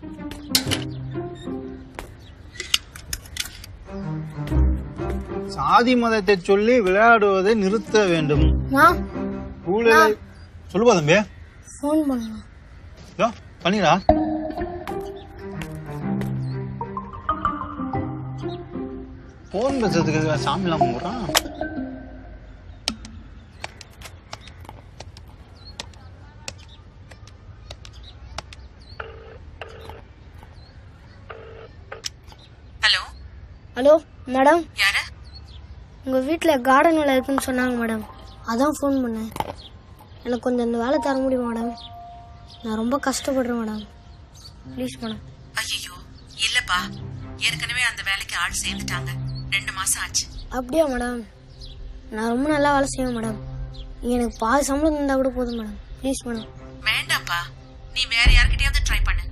சாதி மதத்தை சொல்லி விளையாடுவதை நிறுத்த வேண்டும் நான் ஊழலை சொல்லுவா தம்பி ஃபோன் பண்ணலாம் யோ பண்ணிடா போன் பேசுறதுக்கு சாமி எல்லாம் கும்பிட்றான் ஹலோ ஹலோ மேடம் யாரு உங்கள் வீட்டில் கார்டன் வேலை இருக்குன்னு சொன்னாங்க மேடம் அதான் ஃபோன் பண்ணேன் எனக்கு கொஞ்சம் இந்த வேலை தர முடியுமா மேடம் நான் ரொம்ப கஷ்டப்படுறேன் மேடம் ப்ளீஸ் மேடம் ஐயோ இல்லப்பா ஏற்கனவே அந்த வேலைக்கு ஆள் சேர்ந்துட்டாங்க ரெண்டு மாசம் ஆச்சு அப்படியா மேடம் நான் ரொம்ப நல்லா வேலை செய்வேன் மேடம் நீங்கள் எனக்கு பாதி சம்பளம் தந்தால் கூட போதும் மேடம் ப்ளீஸ் மேடம் வேண்டாம்ப்பா நீ வேற யார்கிட்டயாவது ட்ரை பண்ணு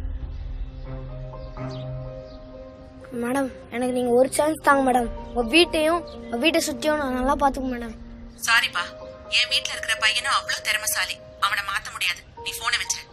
மேடம் எனக்கு நீங்கள் ஒரு சான்ஸ் தாங்க மேடம் உங்கள் வீட்டையும் உங்கள் வீட்டை சுற்றியும் நான் நல்லா பார்த்துக்க மேடம் சாரிப்பா என் வீட்ல இருக்கிற பையனும் அவ்வளவு திறமைசாலி அவனை மாத்த முடியாது நீ போனை வச்சிரு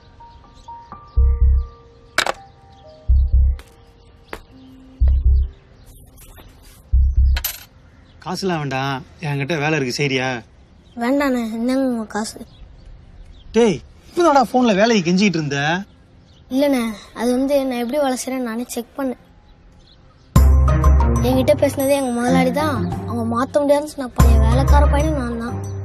காசுலாம் வேண்டாம் என்கிட்ட வேலை இருக்கு சரியா வேண்டாண்ணே என்னங்க உங்கள் காசு டேய் இப்பதான்டா போன்ல வேலைக்கு கெஞ்சிட்டு இருந்த இல்லைண்ணே அது வந்து நான் எப்படி வேலை செய்கிறேன் நானே செக் பண்ணேன் என்கிட்ட பேசினதே எங்கள் முதலாளி தான் அவங்க மாற்ற முடியாதுன்னு சொன்ன பழைய வேலைக்கார பையனும் நான் தான்